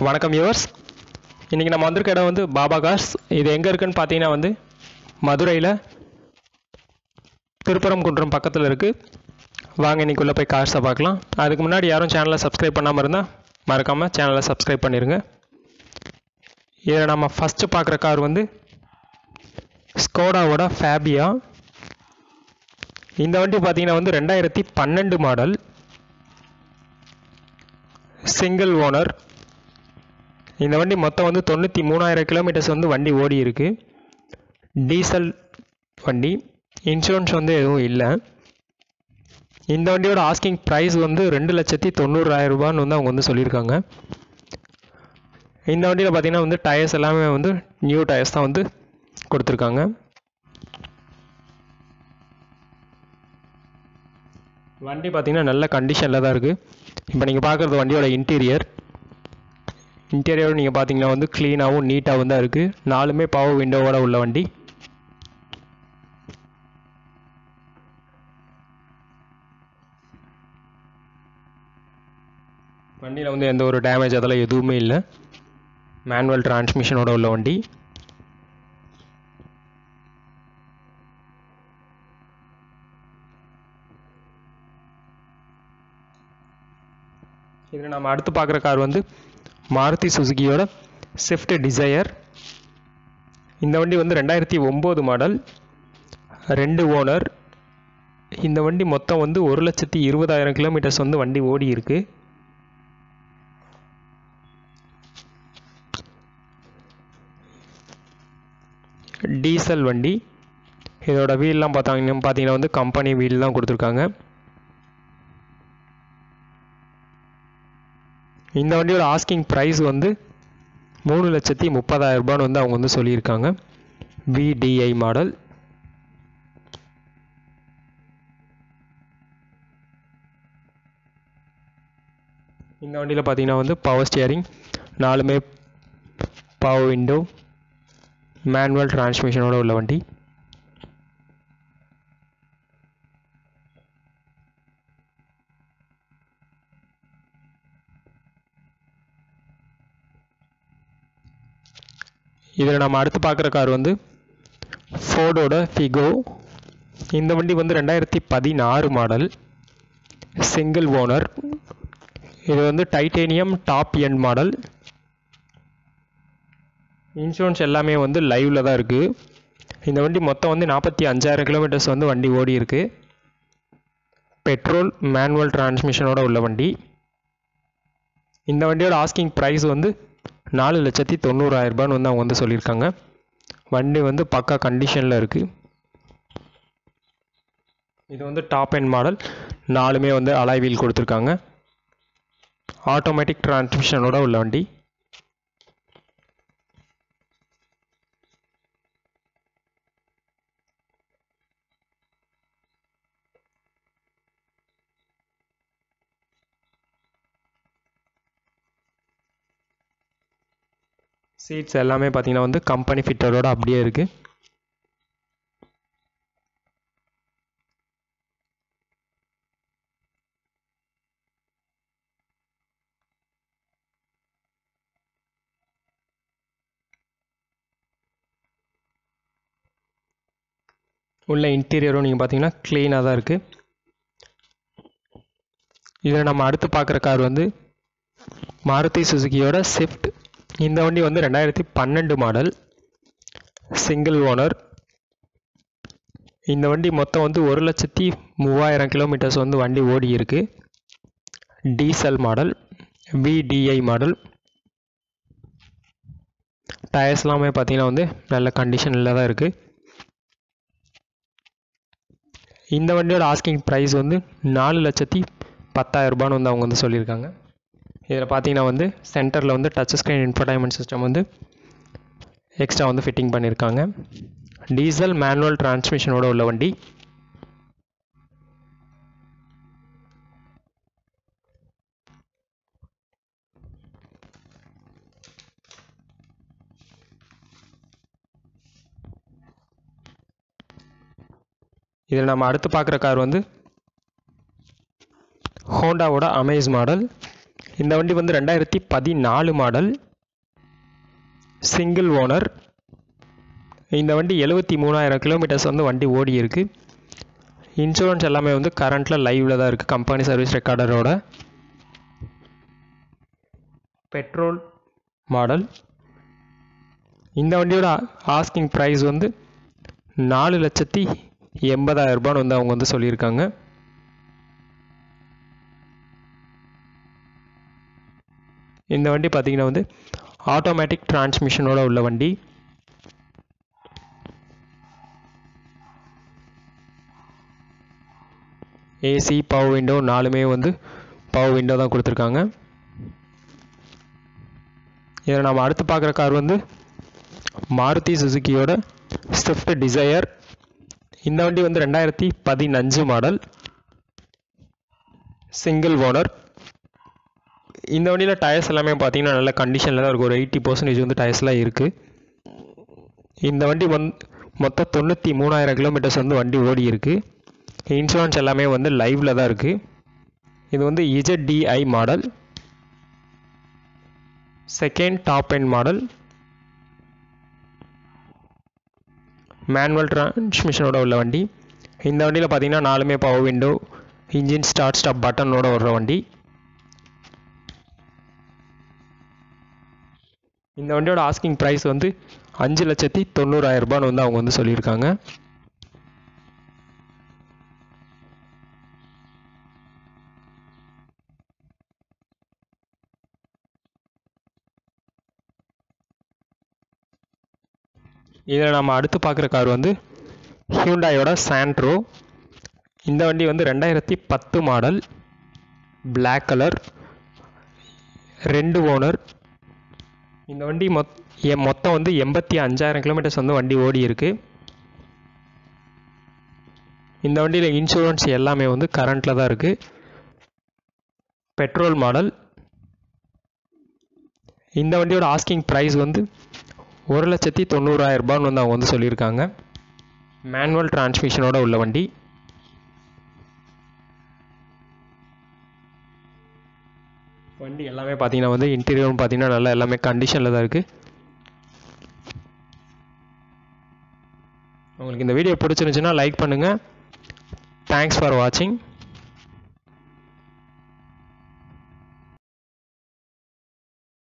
வணக்கம் யுவர்ஸ் இன்றைக்கி நம்ம வந்திருக்க இடம் வந்து பாபா கார்ஸ் இது எங்கே இருக்குன்னு பார்த்தீங்கன்னா வந்து மதுரையில் திருப்பரங்குன்றம் பக்கத்தில் இருக்குது வாங்க இன்னைக்குள்ளே போய் கார்ஸை பார்க்கலாம் அதுக்கு முன்னாடி யாரும் சேனலை சப்ஸ்கிரைப் பண்ணாமல் இருந்தால் மறக்காமல் சேனலை சப்ஸ்கிரைப் பண்ணிடுங்க இதில் நம்ம ஃபஸ்ட்டு பார்க்குற கார் வந்து ஸ்கோடாவோட ஃபேபியா இந்த வண்டி பார்த்தீங்கன்னா வந்து ரெண்டாயிரத்தி பன்னெண்டு மாடல் சிங்கிள் ஓனர் இந்த வண்டி மொத்தம் வந்து தொண்ணூற்றி மூணாயிரம் கிலோமீட்டர்ஸ் வந்து வண்டி ஓடி இருக்கு டீசல் வண்டி இன்சூரன்ஸ் வந்து எதுவும் இல்லை இந்த வண்டியோட ஆஸ்கிங் ப்ரைஸ் வந்து ரெண்டு லட்சத்தி தொண்ணூறாயிரம் ரூபான்னு வந்து அவங்க வந்து சொல்லியிருக்காங்க இந்த வண்டியில் பார்த்தீங்கன்னா வந்து டயர்ஸ் எல்லாமே வந்து நியூ டயர்ஸ் தான் வந்து கொடுத்துருக்காங்க வண்டி பார்த்தீங்கன்னா நல்ல கண்டிஷனில் தான் இருக்குது இப்போ நீங்கள் பார்க்குறது வண்டியோட இன்டீரியர் இன்டீரியர் நீங்கள் பார்த்தீங்கன்னா வந்து க்ளீனாகவும் நீட்டாகவும் தான் இருக்குது நாலுமே பவர் விண்டோவோட உள்ள வண்டி வண்டியில் வந்து எந்த ஒரு டேமேஜ் அதெல்லாம் எதுவுமே இல்லை மேனுவல் டிரான்ஸ்மிஷனோட உள்ள வண்டி இதில் நம்ம அடுத்து பார்க்குற கார் வந்து மாருதி சுசுகியோட ஸ்விஃப்ட் டிசையர் இந்த வண்டி வந்து ரெண்டாயிரத்தி ஒம்பது மாடல் ரெண்டு ஓனர் இந்த வண்டி மொத்தம் வந்து ஒரு லட்சத்தி இருபதாயிரம் கிலோமீட்டர்ஸ் வந்து வண்டி ஓடி இருக்கு டீசல் வண்டி இதோட வீல்லாம் பார்த்தாங்கன்னா பார்த்தீங்கன்னா வந்து கம்பெனி வீல் தான் கொடுத்துருக்காங்க இந்த வண்டியோட ஆஸ்கிங் ப்ரைஸ் வந்து மூணு லட்சத்தி முப்பதாயிரம் ரூபான்னு வந்து அவங்க வந்து சொல்லியிருக்காங்க விடிஐ மாடல் இந்த வண்டியில் பார்த்தீங்கன்னா வந்து பவர் ஸ்டியரிங் நாலுமே பவர் விண்டோ மேனுவல் டிரான்ஸ்மிஷனோட உள்ள வண்டி இதில் நம்ம அடுத்து பார்க்குற கார் வந்து ஃபோர்டோட ஃபிகோ இந்த வண்டி வந்து ரெண்டாயிரத்தி பதினாறு மாடல் சிங்கிள் ஓனர் இது வந்து titanium top end model insurance எல்லாமே வந்து லைவில் தான் இருக்குது இந்த வண்டி மொத்தம் வந்து நாற்பத்தி அஞ்சாயிரம் கிலோமீட்டர்ஸ் வந்து வண்டி ஓடி இருக்குது பெட்ரோல் மேனுவல் டிரான்ஸ்மிஷனோட உள்ள வண்டி இந்த வண்டியோட ஆஸ்கிங் ப்ரைஸ் வந்து நாலு லட்சத்தி தொண்ணூறாயிரம் ரூபான்னு வந்து அவங்க வந்து சொல்லியிருக்காங்க வண்டி வந்து பக்கா கண்டிஷனில் இருக்குது இது வந்து டாப் எண்ட் மாடல் நாலுமே வந்து அலாய் வீல் கொடுத்துருக்காங்க ஆட்டோமேட்டிக் டிரான்ஸ்மிஷனோட உள்ள வண்டி சீட்ஸ் எல்லாமே பார்த்தீங்கன்னா வந்து கம்பெனி ஃபிட்டரோட அப்படியே இருக்குது உள்ள இன்டீரியரும் நீங்கள் பார்த்தீங்கன்னா க்ளீனாக தான் இருக்குது இதில் நம்ம அடுத்து பார்க்குற கார் வந்து மாருதி சுசுகியோட ஸ்விஃப்ட் இந்த வண்டி வந்து ரெண்டாயிரத்தி பன்னெண்டு மாடல் சிங்கிள் ஓனர் இந்த வண்டி மொத்தம் வந்து ஒரு லட்சத்தி மூவாயிரம் கிலோமீட்டர்ஸ் வந்து வண்டி ஓடி இருக்கு diesel model VDI model tyres எல்லாமே பார்த்தீங்கன்னா வந்து நல்ல கண்டிஷனில் தான் இருக்குது இந்த வண்டியோட ஆஸ்கிங் ப்ரைஸ் வந்து நாலு லட்சத்தி பத்தாயிரம் ரூபான்னு வந்து அவங்க வந்து சொல்லியிருக்காங்க இதில் பார்த்தீங்கன்னா வந்து சென்டரில் வந்து டச் ஸ்க்ரீன் இன்ஃபர்டைன்மெண்ட் சிஸ்டம் வந்து எக்ஸ்ட்ரா வந்து ஃபிட்டிங் பண்ணியிருக்காங்க டீசல் மேனுவல் டிரான்ஸ்மிஷனோட உள்ள வண்டி இதில் நம்ம அடுத்து பார்க்குற கார் வந்து ஹோண்டாவோட அமேஸ் மாடல் இந்த வண்டி வந்து ரெண்டாயிரத்தி பதினாலு மாடல் சிங்கிள் ஓனர் இந்த வண்டி எழுபத்தி மூணாயிரம் கிலோமீட்டர்ஸ் வந்து வண்டி ஓடி இருக்கு இன்சூரன்ஸ் எல்லாமே வந்து கரண்ட்டில் லைவில் தான் இருக்குது கம்பெனி சர்வீஸ் ரெக்கார்டரோட பெட்ரோல் மாடல் இந்த வண்டியோட ஆஸ்கிங் ப்ரைஸ் வந்து நாலு லட்சத்தி எண்பதாயிரம் ரூபான்னு வந்து அவங்க வந்து சொல்லியிருக்காங்க இந்த வண்டி பார்த்தீங்கன்னா வந்து ஆட்டோமேட்டிக் டிரான்ஸ்மிஷனோட உள்ள வண்டி ஏசி பவர் விண்டோ நாலுமே வந்து பவர் விண்டோ தான் கொடுத்துருக்காங்க இதில் நம்ம அடுத்து பார்க்குற கார் வந்து மாருதி சுசுக்கியோட ஸ்விஃப்ட் டிசையர் இந்த வண்டி வந்து ரெண்டாயிரத்தி பதினஞ்சு மாடல் சிங்கிள் ஓனர் இந்த வண்டியில் டயர்ஸ் எல்லாமே பார்த்தீங்கன்னா நல்ல கண்டிஷனில் தான் இருக்குது ஒரு எயிட்டி பர்சன்டேஜ் வந்து டயர்ஸ்லாம் இருக்குது இந்த வண்டி வந் மொத்தம் தொண்ணூற்றி மூணாயிரம் கிலோமீட்டர்ஸ் வந்து வண்டி ஓடி இருக்குது இன்சூரன்ஸ் எல்லாமே வந்து லைவில் தான் இருக்குது இது வந்து இஜெட்டிஐ model second top end model manual டிரான்ஸ்மிஷனோட உள்ள வண்டி இந்த வண்டியில் பார்த்தீங்கன்னா நாலுமே power window engine start stop பட்டனோட வர்ற வண்டி இந்த வண்டியோட ஆஸ்கிங் ப்ரைஸ் வந்து அஞ்சு லட்சத்தி தொண்ணூறாயிரம் ரூபான்னு வந்து அவங்க வந்து சொல்லியிருக்காங்க இதில் நம்ம அடுத்து பார்க்குற கார் வந்து ஹியூண்டாயோட சாண்ட்ரோ இந்த வண்டி வந்து ரெண்டாயிரத்தி பத்து மாடல் பிளாக் கலர் ரெண்டு ஓனர் இந்த வண்டி மொத் எ- மொத்தம் வந்து எண்பத்தி அஞ்சாயிரம் கிலோமீட்டர்ஸ் வந்து வண்டி ஓடி இருக்கு இந்த வண்டியில் இன்சூரன்ஸ் எல்லாமே வந்து கரண்ட்டில் தான் இருக்குது பெட்ரோல் மாடல் இந்த வண்டியோட ஆஸ்கிங் ப்ரைஸ் வந்து ஒரு லட்சத்தி தொண்ணூறாயிரம் ரூபான்னு வந்து அவங்க வந்து சொல்லியிருக்காங்க மேனுவல் டிரான்ஸ்மிஷனோட உள்ள வண்டி வண்டி எல்லாமே பார்த்தீங்கன்னா வந்து இன்டீரியரும் பார்த்தீங்கன்னா நல்லா எல்லாமே கண்டிஷனில் தான் இருக்குது உங்களுக்கு இந்த வீடியோ பிடிச்சிருந்துச்சுன்னா லைக் பண்ணுங்கள் தேங்க்ஸ் ஃபார் வாட்சிங்